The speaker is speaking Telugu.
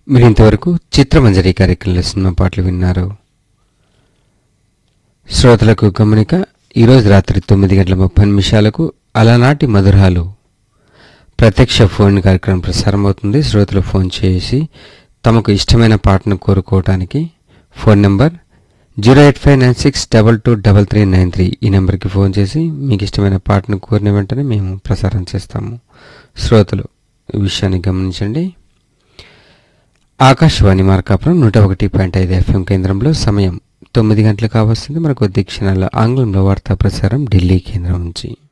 మీరు ఇంతవరకు చిత్రమంజరి కార్యక్రమంలో సినిమా పాటలు విన్నారు శ్రోతలకు గమనిక ఈరోజు రాత్రి తొమ్మిది గంటల ముప్పై నిమిషాలకు అలనాటి మధురాలు ప్రత్యక్ష ఫోన్ కార్యక్రమం ప్రసారం అవుతుంది శ్రోతలు ఫోన్ చేసి తమకు ఇష్టమైన పాటను కోరుకోవడానికి phone number zero eight five nine six double two double three nine three ఈ నెంబర్కి ఫోన్ చేసి మీకు ఇష్టమైన పాటను కోరిన వెంటనే మేము ప్రసారం చేస్తాము శ్రోతలు ఈ విషయాన్ని గమనించండి ఆకాశవాణి మార్కాపురం నూట ఒకటి పాయింట్ ఐదు ఎఫ్ఎం కేంద్రంలో సమయం తొమ్మిది గంటలు కావస్తుంది మనకు కొద్ది క్షణాల ఆంగ్లంలో వార్తా ప్రసారం ఢిల్లీ కేంద్రం నుంచి